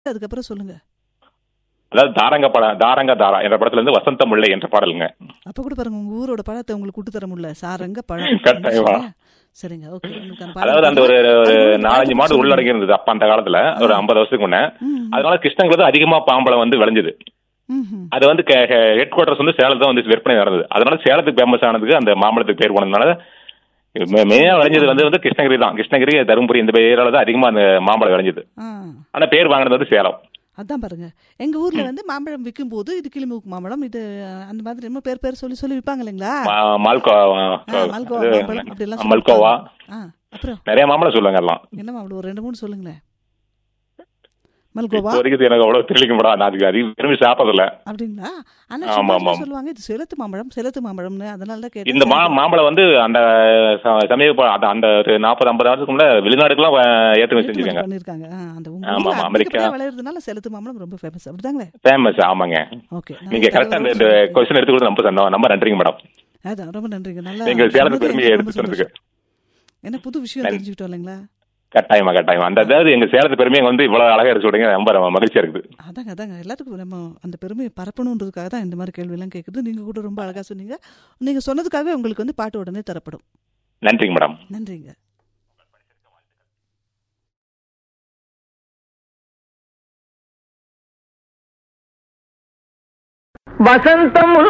அதுக்கப்புறம் சொல்லுங்க அதாவது தாரங்க படம் தாரங்க தாரா என்ற படத்துல இருந்து வசந்த முல்லை என்ற பாடலுங்க அப்ப கூட பாருங்க உங்க ஊரோட பழத்தை உங்களுக்கு கூட்டு தர முடியல சாரங்க பழம் கட்டாயமா. சரிங்க ஓகே உங்களுக்கான அதாவது அந்த ஒரு ஒரு அது ஒரு நாலஞ்சு பாட்டு மாடு சொல்லுங்க. உள்ளடங்கி இருந்தது அப்ப அந்த காலத்துல ஒரு ஐம்பது வருஷத்துக்கு முன்ன ம், அதனால கிருஷ்ணகிரி அதிகமா பாம்பழம் வந்து விளைஞ்சது ம், ம். அது வந்து ஹெட் குவார்டர்ஸ் வந்து சேலத்துல வந்து விற்பனை நடந்தது அதனால சேலத்துக்கு ஃபேமஸ் ஆனதுக்கு அந்த மாம்பழத்துக்கு பேர் போனதுனால மெயினா விளைஞ்சது வந்து வந்து கிருஷ்ணகிரி தான் கிருஷ்ணகிரி தருமபுரி இந்த ஏரியால தான் அதிகமா அந்த மாம்பழம் விளைஞ்சது ஆ, ஆனா பேர் வாங்கினது வந்து சேலம் அதான் பாருங்க எங்க ஊர்ல வந்து மாம்பழம் விற்கும் போது இது கிளிமூக்கு மாம்பழம் இது அஹ், அந்த மாதிரி ரொம்ப பேர் பேர் சொல்லி சொல்லி விற்பாங்க இல்லைங்களா மா- மால்கோ ஆ, மல்கோவா அது மாம்பழம் அப்படி எல்லாம் சொல்லி மல்கோவா விற்பாங்க. ஆ, அப்புறம் நிறைய மாம்பழம் சொல்லுவாங்க எல்லாம் என்ன மாம்பழம் ஒரு ரெண்டு மூணு சொல்லுங்களேன் மல்கோவா இப்போ வரைக்கும் எனக்கு அவ்வளவு தெரியலிங்க மேடம் நான் அதுக்கு அதிகம் விரும்பி சாப்பிடல அப்படிங்களா ஆனா ஆமா, சும்மா ஆமா. சொல்லுவாங்க இது செலுத்து மாம்பழம் செலுத்து மாம்பழம்னு அதனால தான் கேட்டேன் இந்த மா மாம்பழம் வந்து அந்த ச- சமீப ப- அந்த- அந்த ஒரு நாற்பது ஐம்பது வருஷத்துக்கு முன்னாடி வெளிநாடுக்கெல்லாம் வ- ஏற்றுமதி செஞ்சுருக்காங்க பண்ணிருக்காங்க அந்த உங்க ஆமா, ஊர்ல ஆமா, அமெரிக்கா. அதிகப்படியா விளையிறதுனால செலுத்து மாம்பழம் ரொம்ப ஃபேமஸ் அப்படிதாங்களே ஃபேமஸ் ஆமாங்க ஓகே நீங்க கரெக்டா இந்த கொஸ்டின் எடுத்து கொடுத்து ரொம்ப சந்தோஷம் ரொம்ப நன்றிங்க மேடம் அதான் ரொம்ப நன்றிங்க நல்லா நீங்க சேலத்து சொன்னது பெருமையை எனக்கு ரொம்ப எடுத்து சொன்னதுக்கு சந்தோஷம். என்ன புது விஷயம் நன்றி. தெரிஞ்சுக்கிட்டோம் இல்லைங்களா கட்டாயமா கட்டாயமா அந்த அதாவது எங்க சேலத்து பெருமையை வந்து இவ்வளவு அழகா எடுத்து சொல்றீங்க ரொம்ப ரொம்ப மகிழ்ச்சியா இருக்குது அதாங்க அதாங்க எல்லாத்துக்கும் நம்ம அந்த பெருமையை பரப்பணுன்றதுக்காக தான் இந்த மாதிரி கேள்வியெல்லாம் கேட்குது நீங்கள் கூட ரொம்ப அழகாக சொன்னீங்க நீங்கள் சொன்னதுக்காக உங்களுக்கு வந்து பாட்டு உடனே தரப்படும் நன்றிங்க மேடம் நன்றிங்க வசந்தமுல்